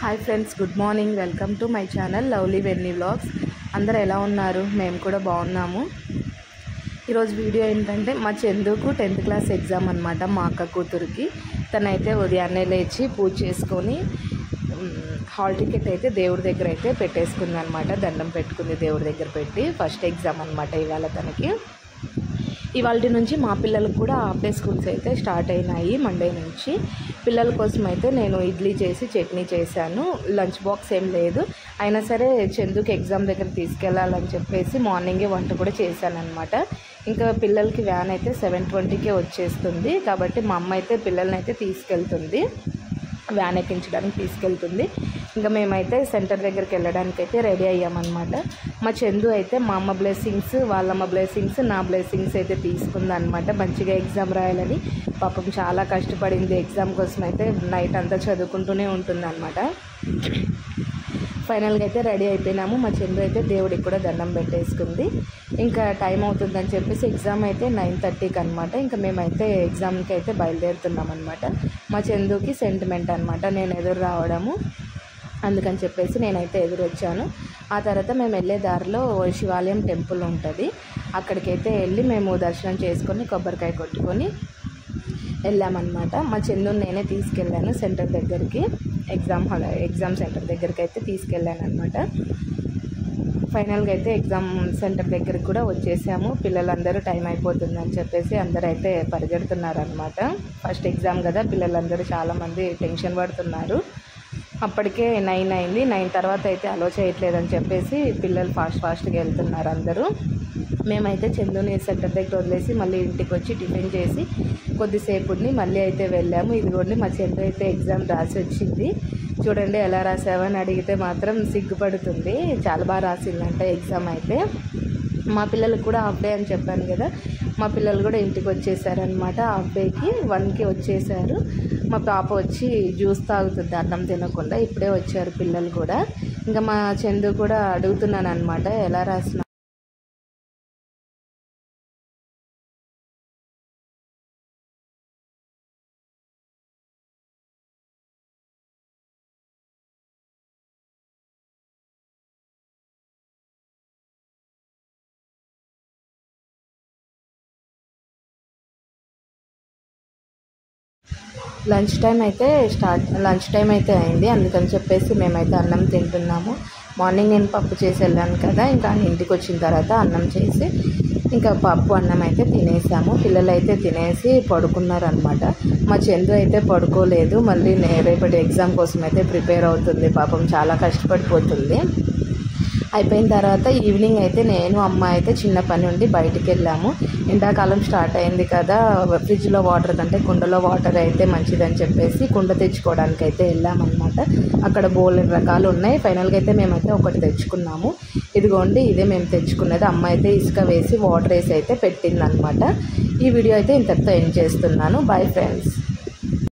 hi friends good morning welcome to my channel lovely Venny vlogs అందరు ఎలా ఉన్నారు మేము కూడా బాగున్నాము ఈరోజు వీడియో ఏంటంటే మా చందుకు టెన్త్ క్లాస్ ఎగ్జామ్ అనమాట మా అక్క కూతురికి తనైతే ఉదయాన్నే లేచి పూజ చేసుకొని మ్, హాల్ టికెట్ అయితే దేవుడి దగ్గర అయితే పెట్టేసుకుంది అనమాట దండం పెట్టుకుంది దేవుడి దగ్గర పెట్టి ఫస్ట్ ఎగ్జామ్ అనమాట ఇవాళ తనకి ఇవాళ నుంచి మా పిల్లలకు కూడా హాఫ్ డే స్కూల్స్ అయితే స్టార్ట్ అయినాయి మండే నుంచి పిల్లల కోసం అయితే నేను ఇడ్లీ చేసి చట్నీ చేశాను లంచ్ బాక్స్ ఏం లేదు అయినా సరే చందుకి ఎగ్జామ్ దగ్గర తీసుకెళ్ళాలని చెప్పేసి మార్నింగే వంట కూడా చేశాను అనమాట ఇంకా పిల్లలకి వ్యాన్ అయితే సెవెన్ ట్వంటీకే వచ్చేస్తుంది కాబట్టి మా అమ్మ అయితే పిల్లల్ని అయితే తీసుకెళ్తుంది వ్యాన్ ఎక్కించడానికి తీసుకెళ్తుంది ఇంకా మేమైతే సెంటర్ దగ్గరికి వెళ్ళడానికి అయితే రెడీ అయ్యామన్నమాట మా చందు అయితే మా అమ్మ బ్లెస్సింగ్స్ వాళ్ళమ్మ బ్లెస్సింగ్స్ నా బ్లెస్సింగ్స్ అయితే తీసుకుందనమాట మంచిగా ఎగ్జామ్ రాయాలని పాపం చాలా కష్టపడింది ఎగ్జామ్ కోసం అయితే నైట్ అంతా చదువుకుంటూనే ఉంటుందన్నమాట ఫైనల్గా అయితే రెడీ అయిపోయినాము మా చందు అయితే దేవుడికి కూడా దండం పెట్టేసుకుంది ఇంకా టైం అవుతుందని చెప్పేసి ఎగ్జామ్ అయితే నైన్ థర్టీకి అనమాట ఇంకా మేమైతే ఎగ్జామ్కి అయితే బయలుదేరుతున్నాం అనమాట మా చందుకి సెంటిమెంట్ అనమాట నేను ఎదురు రావడము అందుకని చెప్పేసి నేనైతే ఎదురు వచ్చాను ఆ తర్వాత మేము వెళ్ళే దారిలో శివాలయం టెంపుల్ ఉంటుంది అక్కడికైతే వెళ్ళి మేము దర్శనం చేసుకొని కొబ్బరికాయ కొట్టుకొని వెళ్ళామన్నమాట మా చందుని నేనే తీసుకెళ్ళాను సెంటర్ దగ్గరికి ఎగ్జామ్ హాల్ ఎగ్జామ్ సెంటర్ దగ్గరికి అయితే తీసుకెళ్ళాను అనమాట ఫైనల్గా అయితే ఎగ్జామ్ సెంటర్ దగ్గరికి కూడా వచ్చేసాము పిల్లలందరూ టైం అయిపోతుందని చెప్పేసి అందరూ అయితే పరిగెడుతున్నారు అనమాట ఫస్ట్ ఎగ్జామ్ కదా పిల్లలందరూ చాలామంది టెన్షన్ పడుతున్నారు అప్పటికే నైన్ అయింది నైన్ తర్వాత అయితే అలో చేయట్లేదని చెప్పేసి పిల్లలు ఫాస్ట్ ఫాస్ట్గా వెళ్తున్నారు అందరూ మేమైతే చందుని సెంటర్ దగ్గర వదిలేసి మళ్ళీ ఇంటికి వచ్చి టిఫిన్ చేసి కొద్దిసేపు ఉండి మళ్ళీ అయితే వెళ్ళాము ఇదిగోండి మా చంద్ర అయితే ఎగ్జామ్ రాసి వచ్చింది చూడండి ఎలా రాసావని అడిగితే మాత్రం సిగ్గుపడుతుంది చాలా బాగా రాసిందంట ఎగ్జామ్ అయితే మా పిల్లలకు కూడా హాఫ్ డే అని చెప్పాను కదా మా పిల్లలు కూడా ఇంటికి వచ్చేసారనమాట హాఫ్ డేకి వన్కి వచ్చేసారు మా పాప వచ్చి జ్యూస్ తాగుతుంది అన్నం తినకుండా ఇప్పుడే వచ్చారు పిల్లలు కూడా ఇంకా మా చందు కూడా అడుగుతున్నాను అనమాట ఎలా రాసిన లంచ్ టైం అయితే స్టార్ట్ లంచ్ టైం అయితే అయింది అందుకని చెప్పేసి మేమైతే అన్నం తింటున్నాము మార్నింగ్ నేను పప్పు చేసి వెళ్ళాను కదా ఇంకా ఇంటికి వచ్చిన తర్వాత అన్నం చేసి ఇంకా పప్పు అన్నం అయితే తినేసాము పిల్లలు అయితే తినేసి పడుకున్నారనమాట మా చందు అయితే పడుకోలేదు మళ్ళీ నే- రేపటి ఎగ్జామ్ కోసం అయితే ప్రిపేర్ అవుతుంది పాపం చాలా కష్టపడిపోతుంది అయిపోయిన తర్వాత ఈవినింగ్ అయితే నేను అమ్మ అయితే చిన్న పని ఉండి బయటికి వెళ్ళాము ఎండాకాలం స్టార్ట్ అయింది కదా ఫ్రిడ్జ్లో వాటర్ కంటే కుండలో వాటర్ అయితే మంచిదని చెప్పేసి కుండ తెచ్చుకోవడానికి అయితే వెళ్ళామన్నమాట అక్కడ బోలెడు రకాలు ఉన్నాయి ఫైనల్గా అయితే మేమైతే ఒకటి తెచ్చుకున్నాము ఇదిగోండి ఇదే మేము తెచ్చుకున్నది అమ్మ అయితే ఇసుక వేసి వాటర్ వేసి అయితే పెట్టిందనమాట ఈ వీడియో అయితే ఇంతటితో ఎండ్ చేస్తున్నాను బాయ్ ఫ్రెండ్స్